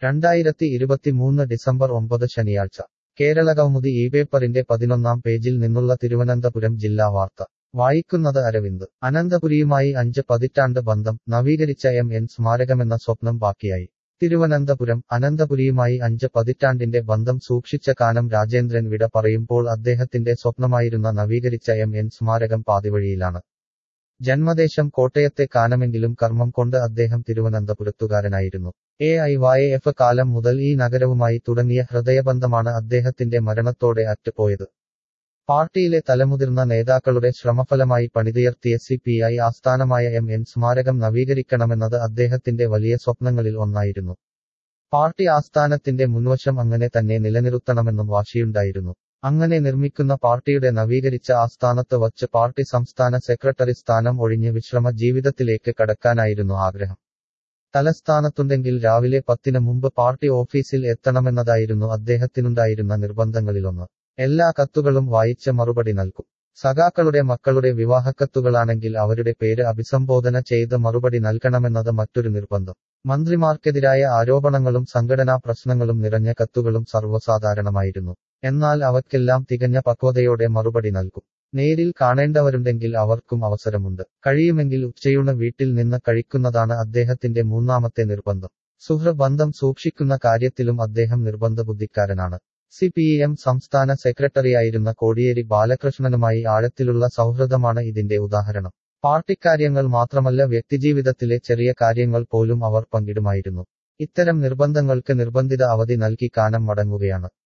രണ്ടായിരത്തി ഇരുപത്തിമൂന്ന് ഡിസംബർ ഒമ്പത് ശനിയാഴ്ച കേരളകൗമുദി ഈ പേപ്പറിന്റെ പതിനൊന്നാം പേജിൽ നിന്നുള്ള തിരുവനന്തപുരം ജില്ലാ വാർത്ത വായിക്കുന്നത് അരവിന്ദ് അനന്തപുരിയുമായി അഞ്ച് പതിറ്റാണ്ട് ബന്ധം നവീകരിച്ച എം എൻ സ്മാരകമെന്ന സ്വപ്നം ബാക്കിയായി തിരുവനന്തപുരം അനന്തപുരിയുമായി അഞ്ച് പതിറ്റാണ്ടിന്റെ ബന്ധം സൂക്ഷിച്ച കാനം രാജേന്ദ്രൻ വിട പറയുമ്പോൾ അദ്ദേഹത്തിന്റെ സ്വപ്നമായിരുന്ന നവീകരിച്ച എം എൻ സ്മാരകം പാതിവഴിയിലാണ് ജന്മദേശം കോട്ടയത്തെ കാനമെങ്കിലും കർമ്മം കൊണ്ട് അദ്ദേഹം തിരുവനന്തപുരത്തുകാരനായിരുന്നു എ ഐ വായ എഫ് കാലം മുതൽ ഈ നഗരവുമായി തുടങ്ങിയ ഹൃദയബന്ധമാണ് അദ്ദേഹത്തിന്റെ മരണത്തോടെ അറ്റുപോയത് പാർട്ടിയിലെ തലമുതിർന്ന നേതാക്കളുടെ ശ്രമഫലമായി പണിതുയർത്തിയ സി പി ഐ ആസ്ഥാനമായ എം എൻ സ്മാരകം നവീകരിക്കണമെന്നത് അദ്ദേഹത്തിന്റെ വലിയ സ്വപ്നങ്ങളിൽ ഒന്നായിരുന്നു പാർട്ടി ആസ്ഥാനത്തിന്റെ മുൻവശം അങ്ങനെ തന്നെ നിലനിർത്തണമെന്നും വാശിയുണ്ടായിരുന്നു അങ്ങനെ നിർമ്മിക്കുന്ന പാർട്ടിയുടെ നവീകരിച്ച ആസ്ഥാനത്ത് വച്ച് പാർട്ടി സംസ്ഥാന സെക്രട്ടറി സ്ഥാനം ഒഴിഞ്ഞ് വിശ്രമ ജീവിതത്തിലേക്ക് കടക്കാനായിരുന്നു ആഗ്രഹം തലസ്ഥാനത്തുണ്ടെങ്കിൽ രാവിലെ പത്തിന് മുമ്പ് പാർട്ടി ഓഫീസിൽ എത്തണമെന്നതായിരുന്നു അദ്ദേഹത്തിനുണ്ടായിരുന്ന നിർബന്ധങ്ങളിലൊന്ന് എല്ലാ കത്തുകളും വായിച്ച് മറുപടി നൽകും സഖാക്കളുടെ മക്കളുടെ വിവാഹക്കത്തുകളാണെങ്കിൽ അവരുടെ പേര് അഭിസംബോധന ചെയ്ത് മറുപടി നൽകണമെന്നത് മറ്റൊരു നിർബന്ധം മന്ത്രിമാർക്കെതിരായ ആരോപണങ്ങളും സംഘടനാ പ്രശ്നങ്ങളും നിറഞ്ഞ കത്തുകളും സർവ്വസാധാരണമായിരുന്നു എന്നാൽ അവയ്ക്കെല്ലാം തികഞ്ഞ പക്വതയോടെ മറുപടി നൽകും നേരിൽ കാണേണ്ടവരുണ്ടെങ്കിൽ അവർക്കും അവസരമുണ്ട് കഴിയുമെങ്കിൽ ഉച്ചയൂണ് വീട്ടിൽ നിന്ന് കഴിക്കുന്നതാണ് അദ്ദേഹത്തിന്റെ മൂന്നാമത്തെ നിർബന്ധം സുഹൃബന്ധം സൂക്ഷിക്കുന്ന കാര്യത്തിലും അദ്ദേഹം നിർബന്ധ ബുദ്ധിക്കാരനാണ് സി പി എം സംസ്ഥാന സെക്രട്ടറിയായിരുന്ന കോടിയേരി ബാലകൃഷ്ണനുമായി ആഴത്തിലുള്ള സൗഹൃദമാണ് ഇതിന്റെ ഉദാഹരണം പാർട്ടിക്കാര്യങ്ങൾ മാത്രമല്ല വ്യക്തിജീവിതത്തിലെ ചെറിയ കാര്യങ്ങൾ പോലും അവർ പങ്കിടുമായിരുന്നു ഇത്തരം നിർബന്ധങ്ങൾക്ക് നിർബന്ധിത അവധി നൽകി കാനം മടങ്ങുകയാണ്